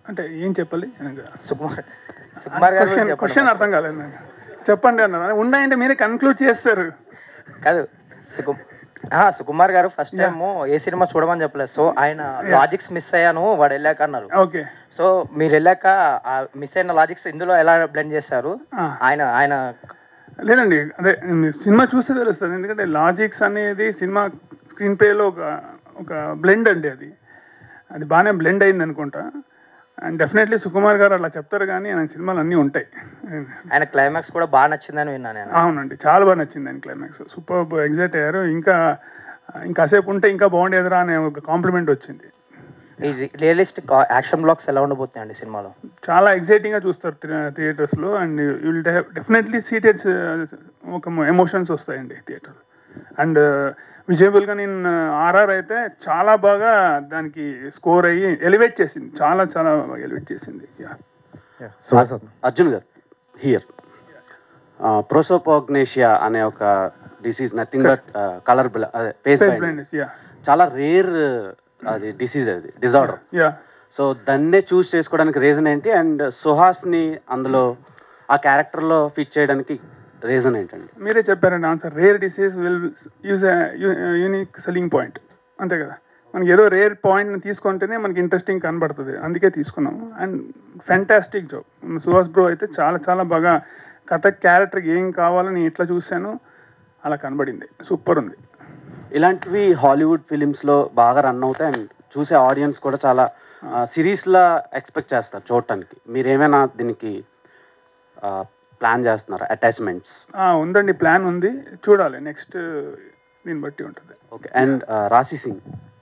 అంటే ఏం చెప్పాలి సుకుమార్ సుకుమార్ గారు క్వశ్చన్ చెప్పండి. క్వశ్చన్ అర్థం కాలేదు నాకు చెప్పండి అన్నారు ఉన్నాయంటే మీరే కన్క్లూడ్ చేస్తారు కాదు సుకు ఆ, సుకుమార్ గారు ఫస్ట్ టైం ఏ సినిమా చూడమని చెప్పలేదు సో ఆయన లాజిక్స్ మిస్ అయ్యాను వాడు వెళ్ళాక అన్నారు ఓకే సో మీరు వెళ్ళాక మిస్ అయిన లాజిక్స్ ఇందులో ఎలా బ్లెండ్ చేశారు ఆ. ఆయన ఆయన లేదండి అదే సినిమా చూస్తే తెలుస్తుంది ఎందుకంటే లాజిక్స్ అనేది సినిమా స్క్రీన్ ప్లేలో ఒక ఒక బ్లెండ్ అండి అది అది బాగానే బ్లెండ్ అయింది అనుకుంటా అండ్ డెఫినెట్లీ సుకుమార్ గారు అలా చెప్తారు కానీ ఆయన సినిమాలు అన్నీ ఉంటాయి ఆయన క్లైమాక్స్ కూడా బాగా నచ్చిందని విన్నాను నేను అవునండి చాలా బాగా నచ్చింది ఆయన క్లైమాక్స్ సూపర్ ఎగ్జైట్ అయ్యారు ఇంకా ఇంకాసేపు ఉంటే ఇంకా బాగుండేదిరా అనే ఒక కాంప్లిమెంట్ వచ్చింది ఈ రియలిస్టిక్ యాక్షన్ బ్లాక్స్ ఎలా ఉండబోతున్నాయండి సినిమాలో చాలా ఎగ్జైటింగ్ గా చూస్తారు థియేటర్స్ లో అండ్ విల్ డెఫినెట్లీ సీటెడ్ ఒక ఎమోషన్స్ వస్తాయండి థియేటర్ అండ్ విజయబుల్ గా నేను ఆర్ఆర్ అయితే చాలా బాగా దానికి స్కోర్ అయ్యి ఎలివేట్ చేసింది చాలా చాలా ఎలివేట్ చేసింది Yeah. అర్జున్ గారు హియర్ ప్రోసోపోగ్నేషియా అనే ఒక డిసీజ్ నథింగ్ బట్ కలర్ అదే ఫేస్ Face blindness, yeah. చాలా రేర్ అది డిసీజ్ అది డిజార్డర్ యా సో దాన్నే చూస్ చేసుకోవడానికి రీజన్ ఏంటి అండ్ సుహాస్ని అందులో ఆ క్యారెక్టర్లో ఫిట్ చేయడానికి రీజన్ ఏంటండి మీరే చెప్పారండి answer rare disease will use unique selling point అంతే కదా మనకి ఏదో రేర్ పాయింట్ తీసుకుంటేనే మనకి ఇంట్రెస్టింగ్ కనబడుతుంది అందుకే తీసుకున్నాము and fantastic job Suhas bro అయితే చాలా చాలా బాగా కథ క్యారెక్టర్ ఏం కావాలని ఎట్లా చూశాను అలా కనబడింది సూపర్ ఉంది ఇలాంటివి హాలీవుడ్ ఫిలిమ్స్లో బాగా రన్ అవుతాయి అండ్ చూసే ఆడియన్స్ కూడా చాలా సిరీస్లా ఎక్స్పెక్ట్ చేస్తారు చూడటానికి మీరు ఏమైనా దీనికి ప్లాన్ చేస్తున్నారా అటాచ్మెంట్స్ ఆ, ఉందండి ప్లాన్ ఉంది చూడాలి నెక్స్ట్ దీన్ని బట్టి ఉంటుంది ఓకే అండ్ రాశి సింగ్